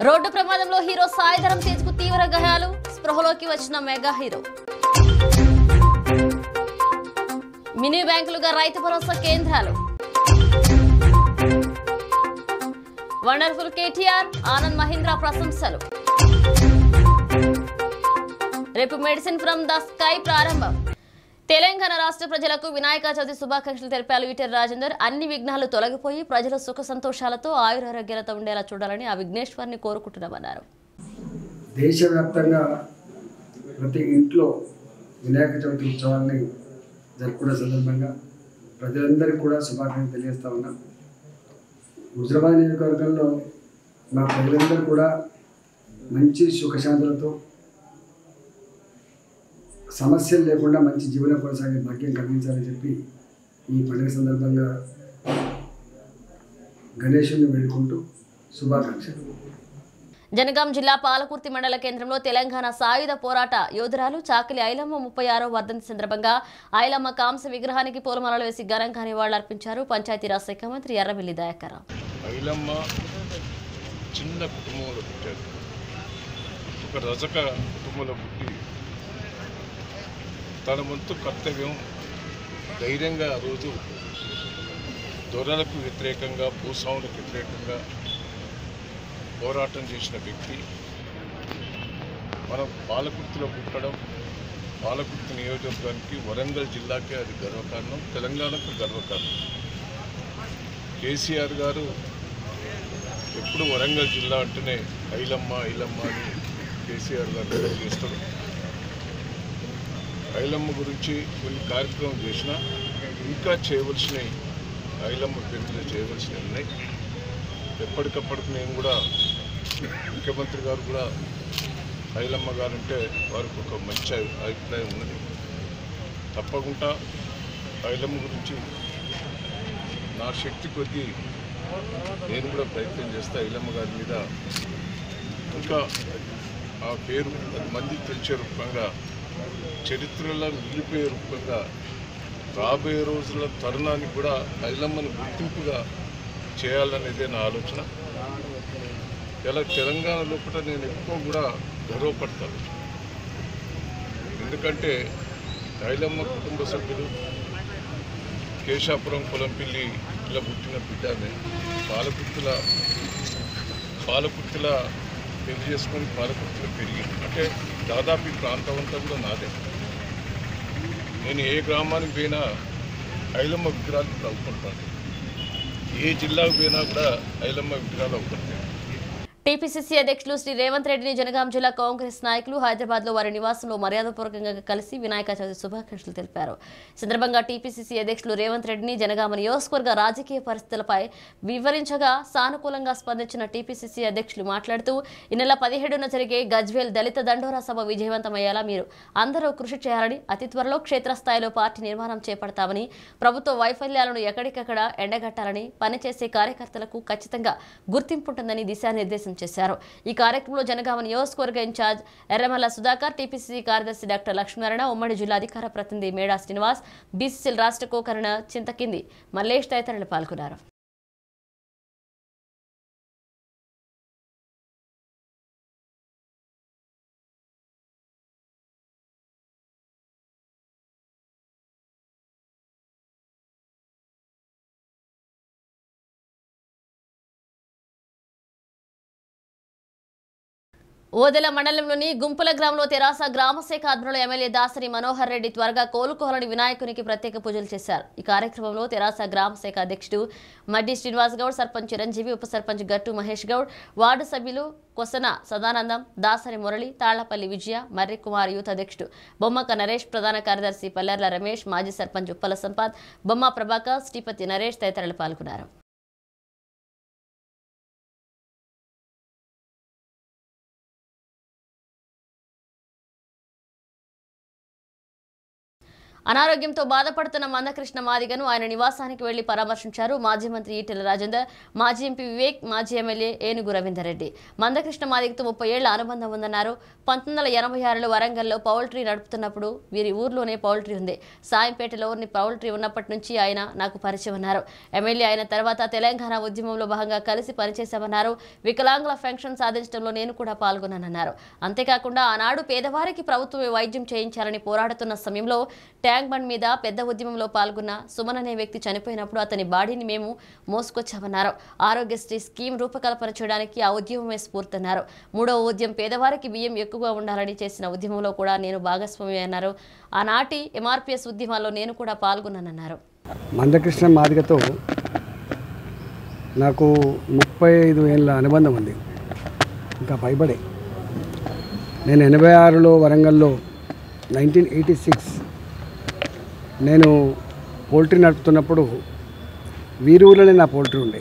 Road ప్రమాదంలో hero Sai Dharam Tej కు తీవ్ర గాయాలు స్పృహలోకి వచ్చిన మెగా హీరో మినీ బ్యాంకులుగా రైతు భరోసా కేంద్రాలు వండర్ఫుల్ కేటీఆర్ ఆనంద్ మహీంద్రా ప్రశంసలు రేపు మెడిసిన్ ఫ్రమ్ ద స్కై ప్రారంభం తెలంగాణ రాష్ట్ర ప్రజలకు వినాయక చవితి శుభాకాంక్షలు తెలిపారు ఈటర్ రాజేందర్ అన్ని విఘ్నాలు తొలగిపోయి ప్రజలు సుఖ సంతోషాలతో ఆయురారోగ్యాలతో ఉండేలా చూడాలని ఆ విఘ్నేశ్వరిని కోరుకుంటున్నామన్నారు దేశవ్యాప్తంగా ప్రతి ఇంట్లో వినాయక చవితి ఉత్సవాన్ని జరుపుకునే సందర్భంగా ప్రజలందరికీ కూడా శుభాకాంక్షలు తెలియజేస్తా ఉన్నాం హుజరాబాద్ నియోజకవర్గంలో మా ప్రజలందరూ కూడా మంచి సుఖశాంతులతో సమస్యలు లేకుండా మంచి జీవనం కొనసాగే భాగ్యం కలిగించాలని చెప్పి ఈ పండుగ సందర్భంగా గణేశుని వేడుకుంటూ శుభాకాంక్షలు జనగాం జిల్లా పాలకుర్తి మండల కేంద్రంలో తెలంగాణ సాయుధ పోరాట యోధురాలు చాకలి ఐలమ్మ ముప్పై ఆరో వర్ధంతి సందర్భంగా ఐలమ్మ కాంస విగ్రహానికి పూలమాలలు వేసి ఘనంగా నివాళులర్పించారు పంచాయతీరాజ్ శాఖ మంత్రి ఎర్రబెల్లి దయాకర్ ఐలమ్మ చిన్న కుటుంబంలో పుట్టారు ఒక రజక కుటుంబంలో పుట్టి తన వంతు కర్తవ్యం ధైర్యంగా ఆ రోజు దొరలకు వ్యతిరేకంగా భూస్వాములకు వ్యతిరేకంగా పోరాటం చేసిన వ్యక్తి మనం పాలకుర్తిలో పుట్టడం పాలకుర్తి నియోజకవర్గానికి వరంగల్ జిల్లాకే అది గర్వకారణం తెలంగాణకు గర్వకారణం కేసీఆర్ గారు ఎప్పుడు వరంగల్ జిల్లా అంటేనే ఐలమ్మ ఐలమ్మ అని కేసీఆర్ గారు కూడా చేస్తారు ఐలమ్మ గురించి కొన్ని కార్యక్రమం చేసినా ఇంకా చేయవలసినవి ఐలమ్మ పేరు మీద చేయవలసినవి ఉన్నాయి ఎప్పటికప్పటికి నేను కూడా ముఖ్యమంత్రి గారు కూడా ఐలమ్మ గారు అంటే వారికి ఒక మంచి అభి- అభిప్రాయం ఉన్నది తప్పకుండా ఐలమ్మ గురించి నా శక్తి కొద్దీ నేను కూడా ప్రయత్నం చేస్తా ఐలమ్మ గారి మీద ఇంకా ఆ పేరు పది మందికి తెలిసే రూపంగా చరిత్రలో నిలిపోయే రూపంగా రాబోయే రోజుల తరుణానికి కూడా ఐలమ్మను గుర్తింపుగా చేయాలనేదే నా ఆలోచన ఇలా తెలంగాణ లోపల నేను ఎక్కువ కూడా గర్వపడతాను ఎందుకంటే ఐలమ్మ కుటుంబ సభ్యులు కేశాపురం పొలంపిల్లి ఇలా పుట్టిన బిడ్డనే పాలకుర్తుల పాలకుర్తుల పెళ్లి చేసుకొని పాలకుర్తులు పెరిగింది అంటే దాదాపు ఈ ప్రాంతం అంతా కూడా నాదే నేను ఏ గ్రామానికి పోయినా ఐలమ్మ విగ్రహాలు ఇప్పుడు అవుకుంటాను ఏ జిల్లాకు పోయినా కూడా ఐలమ్మ విగ్రహాలు అవుకుంటాయి టీపీసీసీ అధ్యక్షులు శ్రీ రేవంత్ రెడ్డిని జనగాం జిల్లా కాంగ్రెస్ నాయకులు హైదరాబాద్ లో వారి నివాసంలో మర్యాదపూర్వకంగా కలిసి వినాయక చవితి శుభాకాంక్షలు తెలిపారు ఈ సందర్భంగా టీపీసీసీ అధ్యక్షులు రేవంత్ రెడ్డిని జనగామ నియోజకవర్గ రాజకీయ పరిస్థితులపై వివరించగా సానుకూలంగా స్పందించిన టీపీసీసీ అధ్యక్షులు మాట్లాడుతూ ఈ నెల పదిహేడున జరిగే గజ్వేల్ దళిత దండోరా సభ విజయవంతమయ్యేలా మీరు అందరూ కృషి చేయాలని అతి త్వరలో క్షేత్రస్థాయిలో పార్టీ నిర్మాణం చేపడతామని ప్రభుత్వ వైఫల్యాలను ఎక్కడికక్కడ ఎండగట్టాలని పనిచేసే కార్యకర్తలకు ఖచ్చితంగా గుర్తింపుంటుందని దిశానిర్దేశం చేశారు ఈ కార్యక్రమంలో జనగామ నియోజకవర్గ ఇన్ఛార్జ్ ఎర్రమల్ల సుధాకర్ టీపీసీసీ కార్యదర్శి డాక్టర్ లక్ష్మీనారాయణ ఉమ్మడి జిల్లా అధికార ప్రతినిధి మేడా శ్రీనివాస్ బీసీసీల రాష్ట్ర కోకరణ చింతకింది మల్లేష్ తదితరులు పాల్గొన్నారు ఓదెల మండలంలోని గుంపుల గ్రామంలో తెరాస గ్రామశాఖ ఆధ్వర్యంలో ఎమ్మెల్యే దాసరి మనోహర్ రెడ్డి త్వరగా కోలుకోవాలని వినాయకునికి ప్రత్యేక పూజలు చేశారు ఈ కార్యక్రమంలో తెరాస గ్రామశాఖ అధ్యక్షుడు మడ్డి శ్రీనివాస్ గౌడ్ సర్పంచ్ చిరంజీవి ఉప సర్పంచ్ గట్టు మహేష్ గౌడ్ వార్డు సభ్యులు కొసన సదానందం దాసరి మురళి తాళ్లపల్లి విజయ మర్రి కుమార్ యూత్ అధ్యక్షుడు బొమ్మక నరేష్ ప్రధాన కార్యదర్శి పల్లెర్ల రమేష్ మాజీ సర్పంచ్ ఉప్పల సంపాద్ బొమ్మ ప్రభాకర్ శ్రీపతి నరేష్ తదితరులు పాల్గొన్నారు అనారోగ్యంతో బాధపడుతున్న మందకృష్ణ మాదిగను ఆయన నివాసానికి వెళ్లి పరామర్శించారు మాజీ మంత్రి ఈటెల రాజేందర్ మాజీ ఎంపీ వివేక్ మాజీ ఎమ్మెల్యే ఏనుగు రవీందర్ రెడ్డి మందకృష్ణ మాదిగతో ముప్పై ఏళ్ల అనుబంధం ఉందన్నారు పంతొమ్మిది వందల ఎనభై ఆరులో వరంగల్లో పౌల్ట్రీ నడుపుతున్నప్పుడు వీరి ఊర్లోనే పౌల్ట్రీ ఉంది సాయంపేటలో పౌల్ట్రీ ఉన్నప్పటి నుంచి ఆయన నాకు పరిచయం అన్నారు ఎమ్మెల్యే అయిన తర్వాత తెలంగాణ ఉద్యమంలో భాగంగా కలిసి పనిచేశామన్నారు వికలాంగుల పెన్షన్ సాధించడంలో నేను కూడా పాల్గొన్నానన్నారు అంతేకాకుండా ఆనాడు పేదవారికి ప్రభుత్వమే వైద్యం చేయించాలని పోరాడుతున్న సమయంలో ట్యాంక్ బండ్ మీద పెద్ద ఉద్యమంలో పాల్గొన్న సుమన్ అనే వ్యక్తి చనిపోయినప్పుడు అతని బాడీని మేము మోసుకొచ్చామన్నారు ఆరోగ్యశ్రీ స్కీమ్ రూపకల్పన చేయడానికి ఆ ఉద్యమమే స్ఫూర్తన్నారు మూడవ ఉద్యమం పేదవారికి బియ్యం ఎక్కువగా ఉండాలని చేసిన ఉద్యమంలో కూడా నేను భాగస్వామి అన్నారు ఆనాటి ఎంఆర్పిఎస్ ఉద్యమాల్లో నేను కూడా పాల్గొన్నానన్నారు మందకృష్ణ మాదిగతో నాకు ముప్పై ఐదు ఏళ్ళ అనుబంధం ఉంది ఇంకా పైబడే నేను ఎనభై ఆరులో వరంగల్లో నైన్టీన్ ఎయిటీ సిక్స్ నేను పోల్ట్రీ నడుపుతున్నప్పుడు వీరూరులోనే నా పోల్ట్రీ ఉండే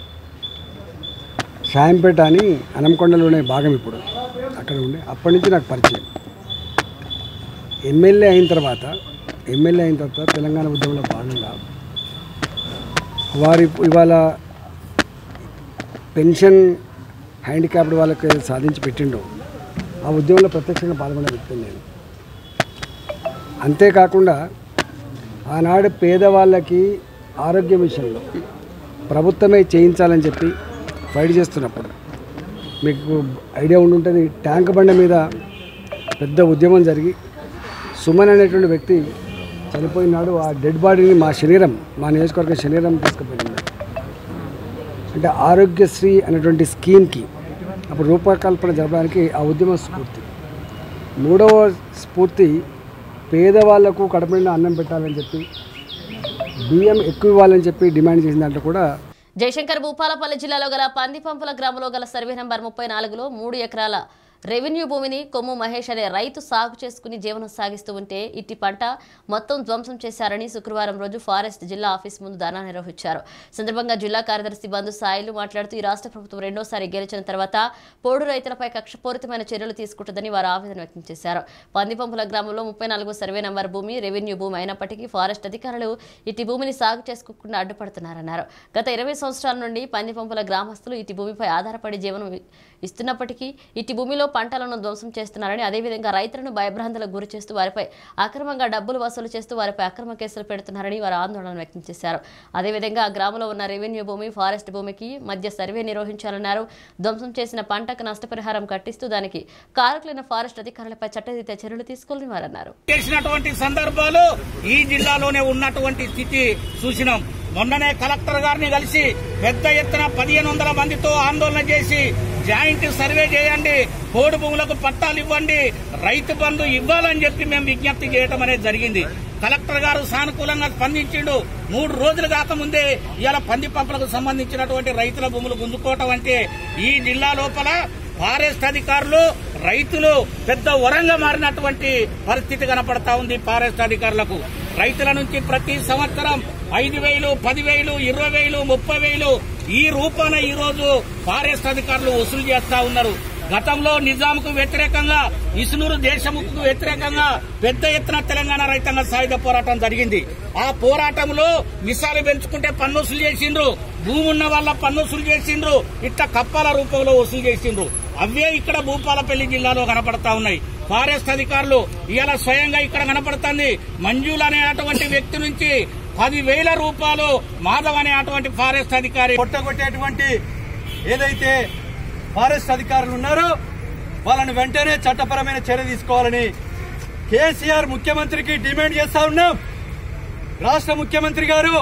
షాయంపేట అని అనంకొండలోనే భాగం ఇప్పుడు అక్కడ ఉండే అప్పటి నుంచి నాకు పరిచయం ఎమ్మెల్యే అయిన తర్వాత ఎమ్మెల్యే అయిన తర్వాత తెలంగాణ ఉద్యమంలో భాగంగా వారి ఇవాళ పెన్షన్ హ్యాండిక్యాప్డ్ వాళ్ళకి ఏదైతే సాధించి పెట్టిండో ఆ ఉద్యమంలో ప్రత్యక్షంగా పాల్గొన్న వ్యక్తిని నేను అంతేకాకుండా ఆనాడు పేదవాళ్ళకి ఆరోగ్య విషయంలో ప్రభుత్వమే చేయించాలని చెప్పి ఫైట్ చేస్తున్నప్పుడు మీకు ఐడియా ఉండి ఉంటుంది ట్యాంక్ బండ మీద పెద్ద ఉద్యమం జరిగి సుమన్ అనేటువంటి వ్యక్తి చనిపోయినాడు ఆ డెడ్ బాడీని మా శరీరం మా నియోజకవర్గ శరీరం తీసుకుపోయింది అంటే ఆరోగ్యశ్రీ అనేటువంటి స్కీమ్కి అప్పుడు రూపకల్పన జరపడానికి ఆ ఉద్యమ స్ఫూర్తి మూడవ స్ఫూర్తి పేదవాళ్లకు కడపడిన అన్నం పెట్టాలని చెప్పి బియ్యం ఎక్కువ ఇవ్వాలని చెప్పి డిమాండ్ చేసిన దాంట్లో కూడా జయశంకర్ భూపాలపల్లి జిల్లాలో గల పందిపంపుల గ్రామంలో గల సర్వే నంబర్ ముప్పై నాలుగులో మూడు ఎకరాల రెవెన్యూ భూమిని కొమ్ము మహేష్ అనే రైతు సాగు చేసుకుని జీవనం సాగిస్తూ ఉంటే ఇట్టి పంట మొత్తం ధ్వంసం చేశారని శుక్రవారం రోజు ఫారెస్ట్ జిల్లా ఆఫీస్ ముందు ధర్నా నిర్వహించారు సందర్భంగా జిల్లా కార్యదర్శి బంధు సాయిలు మాట్లాడుతూ ఈ రాష్ట్ర ప్రభుత్వం రెండోసారి గెలిచిన తర్వాత పోడు రైతులపై కక్షపూరితమైన చర్యలు తీసుకుంటుందని వారు ఆవేదన వ్యక్తం చేశారు పందిపంపుల గ్రామంలో ముప్పై నాలుగు సర్వే నంబర్ భూమి రెవెన్యూ భూమి అయినప్పటికీ ఫారెస్ట్ అధికారులు ఇటు భూమిని సాగు చేసుకోకుండా అడ్డుపడుతున్నారన్నారు గత ఇరవై సంవత్సరాల నుండి పందిపంపుల గ్రామస్తులు ఇటు భూమిపై ఆధారపడి జీవనం ఇస్తున్నప్పటికీ ఇటు భూమిలో పంటలను ధ్వంసం చేస్తున్నారని అదేవిధంగా రైతులను భయభ్రాంతులకు గురి చేస్తూ వారిపై అక్రమంగా డబ్బులు వసూలు చేస్తూ వారిపై అక్రమ కేసులు పెడుతున్నారని వారు ఆందోళన వ్యక్తం చేశారు అదేవిధంగా ఆ గ్రామంలో ఉన్న రెవెన్యూ భూమి ఫారెస్ట్ భూమికి మధ్య సర్వే నిర్వహించాలన్నారు ధ్వంసం చేసిన పంటకు నష్టపరిహారం కట్టిస్తూ దానికి కారకులైన ఫారెస్ట్ అధికారులపై చట్టరీత్యా చర్యలు తీసుకోవాలని వారు అన్నారు చేసినటువంటి సందర్భాలు ఈ జిల్లాలోనే ఉన్నటువంటి స్థితి చూసినాం మొన్ననే కలెక్టర్ గారిని కలిసి పెద్ద ఎత్తున పదిహేను వందల మందితో ఆందోళన చేసి జాయింట్ సర్వే చేయండి పోడు భూములకు పట్టాలు ఇవ్వండి రైతు బంధు ఇవ్వాలని చెప్పి మేము విజ్ఞప్తి చేయడం అనేది జరిగింది కలెక్టర్ గారు సానుకూలంగా స్పందించిండు మూడు రోజులు కాకముందే ఇవాళ పంది పంపులకు సంబంధించినటువంటి రైతుల భూములు గుంజుకోవటం అంటే ఈ జిల్లా లోపల ఫారెస్ట్ అధికారులు రైతులు పెద్ద వరంగా మారినటువంటి పరిస్థితి కనపడతా ఉంది ఫారెస్ట్ అధికారులకు రైతుల నుంచి ప్రతి సంవత్సరం ఐదు వేలు పదివేలు ఇరవై వేలు ముప్పై వేలు ఈ రూపాన ఈ రోజు ఫారెస్ట్ అధికారులు వసూలు చేస్తా ఉన్నారు గతంలో నిజాంకు వ్యతిరేకంగా ఇసునూరు దేశముఖకు వ్యతిరేకంగా పెద్ద ఎత్తున తెలంగాణ రైతాంగ సాయుధ పోరాటం జరిగింది ఆ పోరాటంలో మిసాలు పెంచుకుంటే పన్ను వసూలు చేసిండ్రు భూమి ఉన్న వాళ్ళ పన్ను వసూలు చేసిండ్రు ఇట్లా కప్పాల రూపంలో వసూలు చేసిండ్రు అవే ఇక్కడ భూపాలపల్లి జిల్లాలో కనపడతా ఉన్నాయి ఫారెస్ట్ అధికారులు ఇవాళ స్వయంగా ఇక్కడ కనపడుతుంది మంజులు అనేటువంటి వ్యక్తి నుంచి పదివేల రూపాయలు మాధవ్ అనే అటువంటి ఫారెస్ట్ అధికారి కొట్టగొట్టేటువంటి ఏదైతే ఫారెస్ట్ అధికారులు ఉన్నారో వాళ్ళని వెంటనే చట్టపరమైన చర్య తీసుకోవాలని కేసీఆర్ ముఖ్యమంత్రికి డిమాండ్ చేస్తా ఉన్నాం రాష్ట్ర ముఖ్యమంత్రి గారు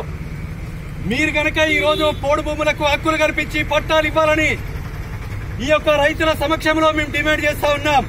మీరు గనక ఈ రోజు పోడు భూములకు హక్కులు కల్పించి పట్టాలు ఇవ్వాలని ఈ యొక్క రైతుల సమక్షంలో మేము డిమాండ్ చేస్తా ఉన్నాం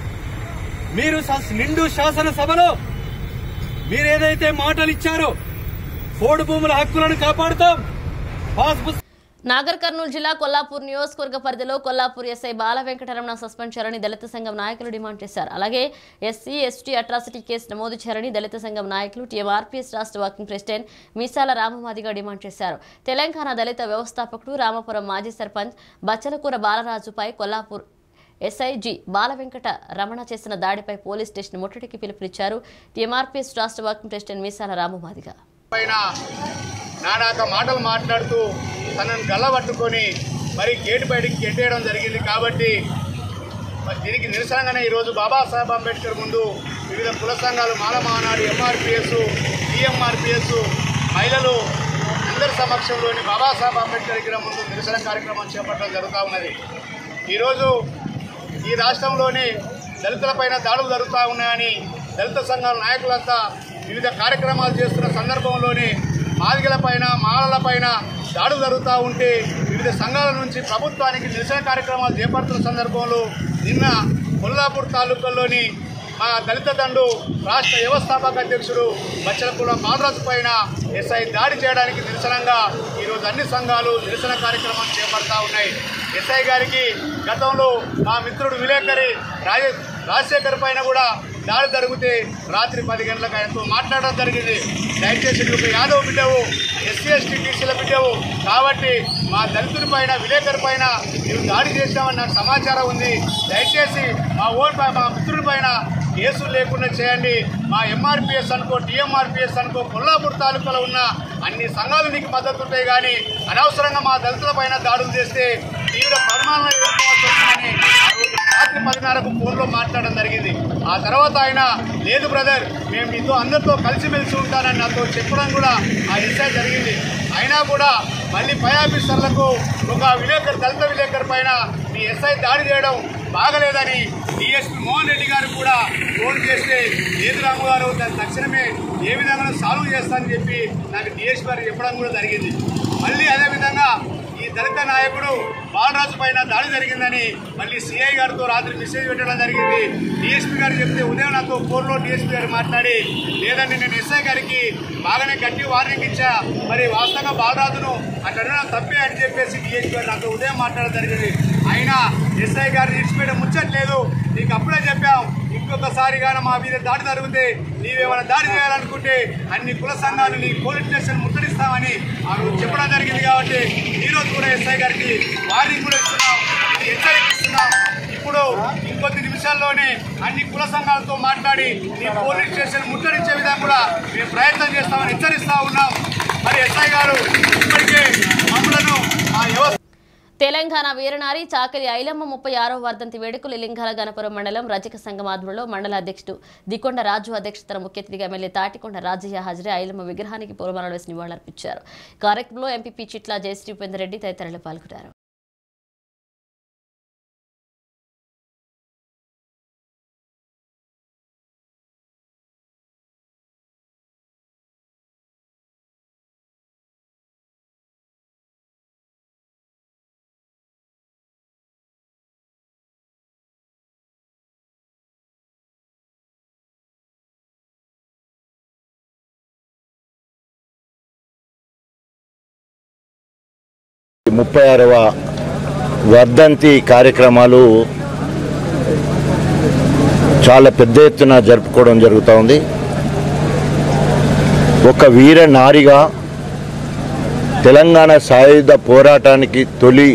మీరు స- నిండు శాసనసభలో మీరు ఏదైతే మాటలు ఇచ్చారో పోడు భూముల హక్కులను కాపాడుతాం పాస్ పుస్తకం నాగర్ కర్నూలు జిల్లా కొల్లాపూర్ నియోజకవర్గ పరిధిలో కొల్లాపూర్ ఎస్ఐ బాల వెంకటరమణ సస్పెండ్ చేయాలని దళిత సంఘం నాయకులు డిమాండ్ చేశారు అలాగే ఎస్సీ ఎస్టీ అట్రాసిటీ కేసు నమోదు చేయాలని దళిత సంఘం నాయకులు టీఎంఆర్పీఎస్ రాష్ట్ర working president Meesala Ramamadiga demand చేశారు తెలంగాణ దళిత వ్యవస్థాపకుడు రామపురం మాజీ సర్పంచ్ బచ్చలకూర బాలరాజుపై కొల్లాపూర్ ఎస్ఐజి బాల వెంకట రమణ చేసిన దాడిపై పోలీస్ స్టేషన్ ముట్టడికి పిలుపునిచ్చారు టీఎంఆర్పీఎస్ రాష్ట్ర వర్కింగ్ ప్రెసిడెంట్ మీసాల రామమాదిగా పైన నానాక మాటలు మాట్లాడుతూ తనను గల్లబట్టుకొని మరి గేటు బయటికి గెట్టేయడం జరిగింది కాబట్టి మరి దీనికి నిరసనగానే ఈరోజు బాబాసాహెబ్ అంబేద్కర్ ముందు వివిధ కుల సంఘాలు మాల మహానాడు ఎంఆర్పిఎస్ టీఎంఆర్పిఎస్ మహిళలు అందరి సమక్షంలోని బాబాసాహెబ్ అంబేద్కర్ విగ్రహం ముందు నిరసన కార్యక్రమం చేపట్టడం జరుగుతూ ఉన్నది ఈరోజు ఈ రాష్ట్రంలోని దళితులపైన దాడులు జరుగుతూ ఉన్నాయని దళిత సంఘాల నాయకులంతా వివిధ కార్యక్రమాలు చేస్తున్న సందర్భంలోని మాదిగలపైన మాలలపైన దాడులు జరుగుతూ ఉంటే వివిధ సంఘాల నుంచి ప్రభుత్వానికి నిరసన కార్యక్రమాలు చేపడుతున్న సందర్భంలో నిన్న కొల్లాపూర్ తాలూకాలోని మా దళిత దండు రాష్ట్ర వ్యవస్థాపక అధ్యక్షుడు బచ్చలకుల బాలరాజు పైన ఎస్ఐ దాడి చేయడానికి నిరసనంగా ఈరోజు అన్ని సంఘాలు నిరసన కార్యక్రమాలు చేపడతా ఉన్నాయి ఎస్ఐ గారికి గతంలో మా మిత్రుడు విలేకరి రాజ రాజశేఖర్ పైన కూడా దాడి జరిగితే రాత్రి పది గంటలకు ఆయనతో మాట్లాడడం జరిగింది దయచేసి నువ్వు యాదవ్ బిడ్డవు ఎస్సీ ఎస్టీ టీసీల బిడ్డవు కాబట్టి మా దళితుడి పైన విలేకరి పైన నువ్వు దాడి చేశామని నాకు సమాచారం ఉంది దయచేసి మా ఓన్ పై- మా మిత్రుడి పైన కేసులు లేకుండా చేయండి మా ఎంఆర్పిఎస్ అనుకో టీఎంఆర్పిఎస్ అనుకో కొల్లాపూర్ తాలూకాలో ఉన్న అన్ని సంఘాలు నీకు మద్దతు ఉంటాయి కానీ అనవసరంగా మా దళితుల పైన దాడులు చేస్తే తీవ్ర పరిమాణాలు ఎదుర్కోవాల్సి వస్తుందని ఆ రోజు రాత్రి పదిన్నరకు ఫోన్లో మాట్లాడడం జరిగింది ఆ తర్వాత ఆయన లేదు బ్రదర్ మేము మీతో అందరితో కలిసిమెలిసి ఉంటానని నాతో చెప్పడం కూడా ఆ ఎస్ఐ జరిగింది అయినా కూడా మళ్ళీ పై ఆఫీసర్లకు ఒక విలేకరు దళిత విలేకరు పైన మీ ఎస్ఐ దాడి చేయడం బాగలేదని డిఎస్పీ మోహన్ రెడ్డి గారు కూడా ఫోన్ చేస్తే లేదు రాము గారు దాన్ని తక్షణమే ఏ విధంగా సాల్వ్ చేస్తానని చెప్పి నాకు డిఎస్పీ గారు చెప్పడం కూడా జరిగింది మళ్ళీ అదేవిధంగా ఈ దళిత నాయకుడు బాలరాజు పైన దాడి జరిగిందని మళ్ళీ సిఐ గారితో రాత్రి మెసేజ్ పెట్టడం జరిగింది డిఎస్పీ గారు చెప్తే ఉదయం నాతో ఫోన్లో డిఎస్పీ గారు మాట్లాడి లేదండి నేను ఎస్ఐ గారికి బాగానే గట్టి వార్నింగ్ ఇచ్చా మరి వాస్తవంగా బాలరాజును అట్లా అనడం తప్పే అని చెప్పేసి డిఎస్పీ గారు నాతో ఉదయం మాట్లాడడం జరిగింది అయినా ఎస్ఐ గారు నిడిచిపోయడం ముచ్చట్లేదు నీకు అప్పుడే చెప్పాం ఇంకొకసారి కానీ మా మీద దాడి జరిగితే నీవేమైనా దాడి చేయాలనుకుంటే అన్ని కుల సంఘాలు నీ పోలీస్ స్టేషన్ ముట్టడిస్తామని ఆ రోజు చెప్పడం జరిగింది కాబట్టి ఈ రోజు కూడా ఎస్ఐ గారికి వార్నింగ్ కూడా ఇస్తున్నాం ఇది హెచ్చరిక ఇస్తున్నాం ఇప్పుడు ఇంకొద్ది నిమిషాల్లోనే అన్ని కుల సంఘాలతో మాట్లాడి నీ పోలీస్ స్టేషన్ ముట్టడించే విధంగా కూడా మేము ప్రయత్నం చేస్తామని హెచ్చరిస్తా ఉన్నాం మరి ఎస్ఐ గారు ఇప్పటికే మమ్మలను ఆ వ్యవస్థ తెలంగాణ వీరనారి చాకలి ఐలమ్మ ముప్పై ఆరో వర్ధంతి వేడుకలు లింగాల గణపురం మండలం రజక సంఘం ఆధ్వర్యంలో మండల అధ్యక్షుడు దికొండ రాజు అధ్యక్షతన ముఖ్య అతిథిగా ఎమ్మెల్యే తాటికొండ రాజయ్య హాజరై ఐలమ్మ విగ్రహానికి పూలమాలలు వేసి నివాళులర్పించారు కార్యక్రమంలో ఎంపీపీ చిట్ల జయశ్రీ ఉపేందర్ రెడ్డి తదితరులు పాల్గొన్నారు ముప్పై ఆరవ వర్ధంతి కార్యక్రమాలు చాలా పెద్ద ఎత్తున జరుపుకోవడం జరుగుతూ ఉంది ఒక వీర నారిగా తెలంగాణ సాయుధ పోరాటానికి తొలి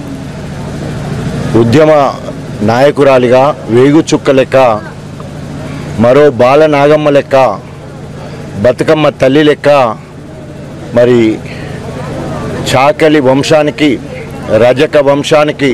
ఉద్యమ నాయకురాలిగా వేగు చుక్క లెక్క మరో బాల నాగమ్మ లెక్క బతుకమ్మ తల్లి లెక్క మరి చాకలి వంశానికి రజక వంశానికి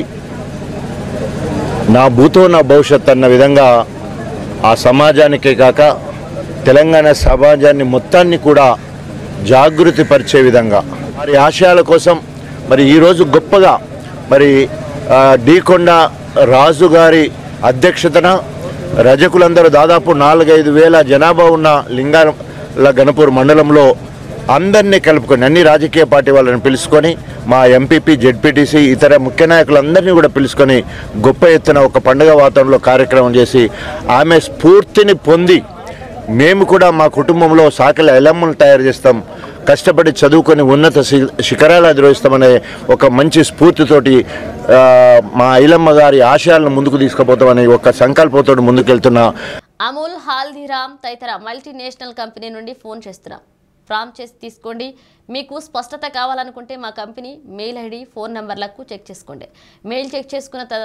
నా భూతో నా భవిష్యత్ అన్న విధంగా ఆ సమాజానికే కాక తెలంగాణ సమాజాన్ని మొత్తాన్ని కూడా జాగృతి పరిచే విధంగా మరి ఆశయాల కోసం మరి ఈరోజు గొప్పగా మరి ఆ, డీకొండ రాజు గారి అధ్యక్షతన రజకులందరూ దాదాపు నాలుగైదు వేల జనాభా ఉన్న లింగాల గణపూర్ మండలంలో అందరినీ కలుపుకొని అన్ని రాజకీయ పార్టీ వాళ్ళని పిలుచుకొని మా ఎంపీపీ జెడ్పీటీసీ ఇతర ముఖ్య నాయకులందరినీ కూడా పిలుచుకొని గొప్ప ఎత్తున ఒక పండుగ వాతావరణంలో కార్యక్రమం చేసి ఆమె స్ఫూర్తిని పొంది మేము కూడా మా కుటుంబంలో సాకల ఎలమ్మను తయారు చేస్తాం కష్టపడి చదువుకొని ఉన్నత శి- శిఖరాలు అధిరోహిస్తామనే ఒక మంచి స్ఫూర్తితోటి ఆ, మా ఐలమ్మ గారి ఆశయాలను ముందుకు తీసుకుపోతామని ఒక సంకల్పంతో ముందుకెళ్తున్న అమూల్ హాల్దీరామ్ తదితర మల్టీనేషనల్ కంపెనీ నుండి ఫోన్ చేస్తున్నాం ఫ్రామ్ చేసి తీసుకోండి మీకు స్పష్టత కావాలనుకుంటే మా కంపెనీ మెయిల్ ఐడి ఫోన్ నంబర్లకు చెక్ చేసుకోండి మెయిల్ చెక్ చేసుకున్న తర్వాత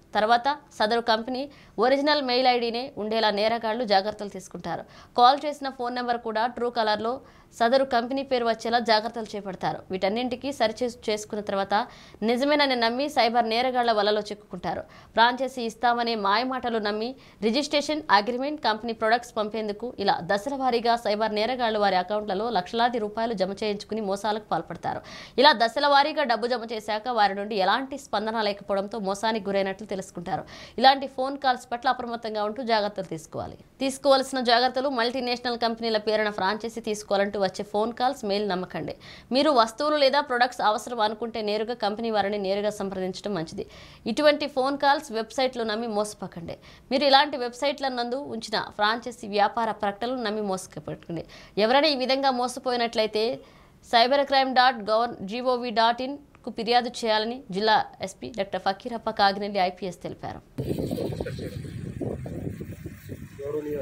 తర్వాత సదరు కంపెనీ ఒరిజినల్ మెయిల్ ఐడీనే ఉండేలా నేరగాళ్లు జాగ్రత్తలు తీసుకుంటారు కాల్ చేసిన ఫోన్ నెంబర్ కూడా ట్రూ కలర్లో సదరు కంపెనీ పేరు వచ్చేలా జాగ్రత్తలు చేపడతారు వీటన్నింటికి సరిచేసి చేసుకున్న తర్వాత నిజమేనని నమ్మి సైబర్ నేరగాళ్ల వలలో చిక్కుకుంటారు ఫ్రాంచైజీ ఇస్తామనే మాయమాటలు నమ్మి రిజిస్ట్రేషన్ అగ్రిమెంట్ కంపెనీ ప్రొడక్ట్స్ పంపేందుకు ఇలా దశల వారీగా సైబర్ నేరగాళ్లు వారి అకౌంట్లలో లక్షలాది రూపాయలు జమ చేయించుకుని మోసాలకు పాల్పడతారు ఇలా దశల వారీగా డబ్బు జమ చేశాక వారి నుండి ఎలాంటి స్పందన లేకపోవడంతో మోసానికి గురైనట్లు తెలుసుకుంటారు ఇలాంటి ఫోన్ కాల్స్ పట్ల అప్రమత్తంగా ఉంటూ జాగ్రత్తలు తీసుకోవాలి తీసుకోవాల్సిన జాగ్రత్తలు మల్టీనేషనల్ కంపెనీల పేరున ఫ్రాంచైజీ తీసుకోవాలంటూ వచ్చే ఫోన్ కాల్స్ మెయిల్ నమ్మకండి మీరు వస్తువులు లేదా ప్రొడక్ట్స్ అవసరం అనుకుంటే నేరుగా కంపెనీ వారిని నేరుగా సంప్రదించడం మంచిది ఇటువంటి ఫోన్ కాల్స్ వెబ్సైట్లు నమ్మి మోసపోకండి మీరు ఇలాంటి వెబ్సైట్ల నందు ఉంచిన ఫ్రాంచైజీ వ్యాపార ప్రకటనలు నమ్మి మోసపెట్టండి ఎవరైనా ఈ విధంగా మోసపోయినట్లయితే cyber crime dot gov GOV dot in కు ఫిర్యాదు చేయాలని జిల్లా SP doctor Fakirappa Kaginelli IPS తెలిపారు గౌరవనీయ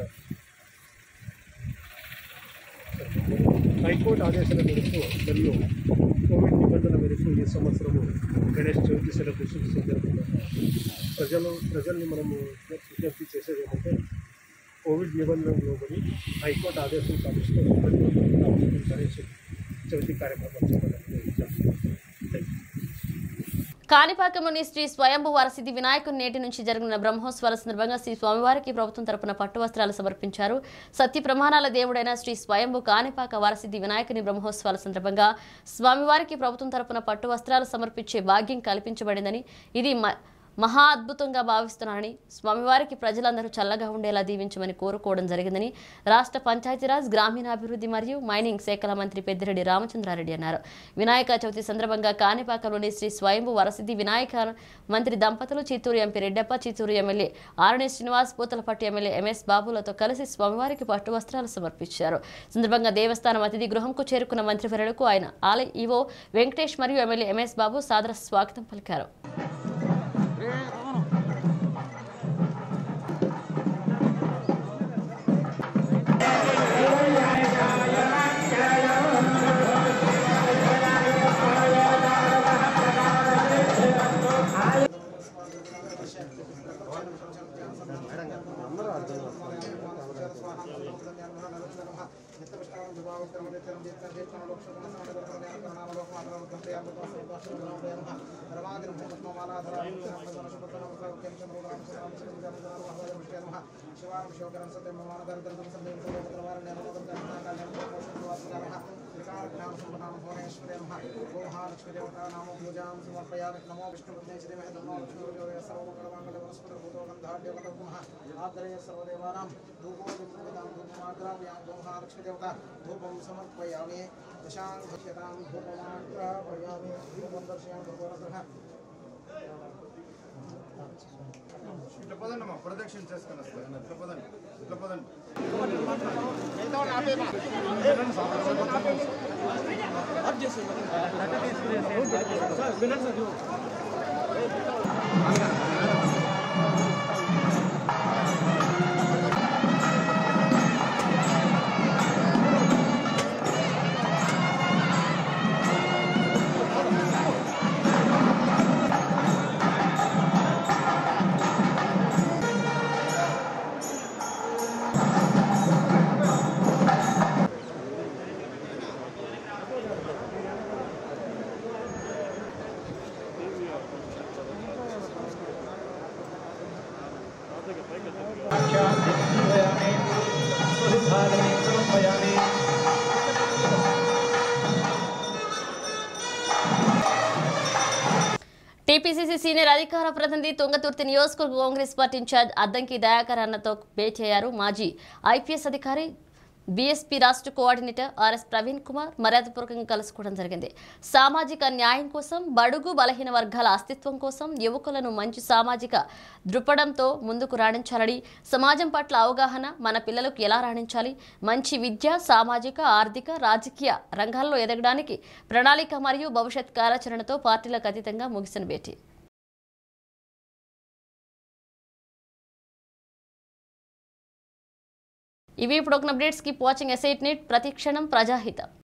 హైకోర్టు ఆదేశాల మేరకు మరియు కోవిడ్ నిబంధనల మేరకు ఈ సంవత్సరము గణేష్ చవితి సెలబ్రేషన్ సందర్భంగా ప్రజలు ప్రజల్ని మనము విజ్ఞప్తి చేసేది ఏమంటే కోవిడ్ నిబంధనలు లోబడి హైకోర్టు ఆదేశం పాటిస్తూ ప్రతి ఒక్కరు కూడా గణేష్ చవితి కార్యక్రమం చేపట్టాలని విజ్ఞప్తి. Thank you. కాణిపాకంలోని శ్రీ స్వయంభు వరసిద్ధి వినాయకుని నేటి నుంచి జరిగిన బ్రహ్మోత్సవాల సందర్భంగా శ్రీ స్వామివారికి ప్రభుత్వం తరపున పట్టు వస్త్రాలు సమర్పించారు సత్య ప్రమాణాల దేవుడైన శ్రీ స్వయంభు కాణిపాక వరసిద్ధి వినాయకుని బ్రహ్మోత్సవాల సందర్భంగా స్వామివారికి ప్రభుత్వం తరపున పట్టు వస్త్రాలు సమర్పించే భాగ్యం కల్పించబడిందని ఇది మ- మహా అద్భుతంగా భావిస్తున్నానని స్వామివారికి ప్రజలందరూ చల్లగా ఉండేలా దీవించమని కోరుకోవడం జరిగిందని రాష్ట్ర పంచాయతీరాజ్ గ్రామీణాభివృద్ధి మరియు మైనింగ్ శాఖల మంత్రి పెద్దిరెడ్డి రామచంద్రారెడ్డి అన్నారు వినాయక చవితి సందర్భంగా కాణిపాకంలోని శ్రీ స్వయంభు వరసిద్ధి వినాయక మంత్రి దంపతులు Chittoor MP Reddeppa Chittoor MLA Arani Srinivas Puthalapattu MLA MS బాబులతో కలిసి స్వామివారికి పట్టు వస్త్రాలు సమర్పించారు సందర్భంగా దేవస్థానం అతిథి గృహంకు చేరుకున్న మంత్రివర్యులకు ఆయన ఆలయ ఈవో వెంకటేష్ మరియు ఎమ్మెల్యే ఎంఎస్ బాబు సాదర స్వాగతం పలికారు నమో విష్ణు శ్రీమహ నమో విష్ణు సర్వమంగళ ఆదరయ సర్వదేవానాం ధూపో ధూపదాం ధూపమాగ్రామ్యాం గోమహాలక్ష్మీదేవత ధూపం సమర్పయామి దశాం దశ్యతాం ధూపమాగ్రాపయామి ధూపం దర్శయామి ధూపరసః ఇట్లా పదండి ప్రదక్షిణ చేసుకొని వస్తాను ఇట్లా పదండి ఇట్లా పదండి టీపీసీసీ సీనియర్ అధికార ప్రతినిధి తుంగతుర్తి నియోజకవర్గ కాంగ్రెస్ పార్టీ ఇన్ఛార్జ్ అద్దంకి దయాకర్ అన్నతో భేటీ అయ్యారు మాజీ ఐపీఎస్ అధికారి బీఎస్పీ రాష్ట్ర కోఆర్డినేటర్ ఆర్ఎస్ ప్రవీణ్ కుమార్ మర్యాదపూర్వకంగా కలుసుకోవడం జరిగింది సామాజిక న్యాయం కోసం బడుగు బలహీన వర్గాల అస్తిత్వం కోసం యువకులను మంచి సామాజిక దృక్పథంతో ముందుకు రాణించాలని సమాజం పట్ల అవగాహన మన పిల్లలకు ఎలా రాణించాలి మంచి విద్య సామాజిక ఆర్థిక రాజకీయ రంగాల్లో ఎదగడానికి ప్రణాళిక మరియు భవిష్యత్ కార్యాచరణతో పార్టీలకు అతీతంగా ముగిసిన భేటీ ఇవి ఇప్పుడు ఒక అప్డేట్స్ కీప్ వాచింగ్ ఎసైట్ నీట్ ప్రతి క్షణం ప్రజాహితం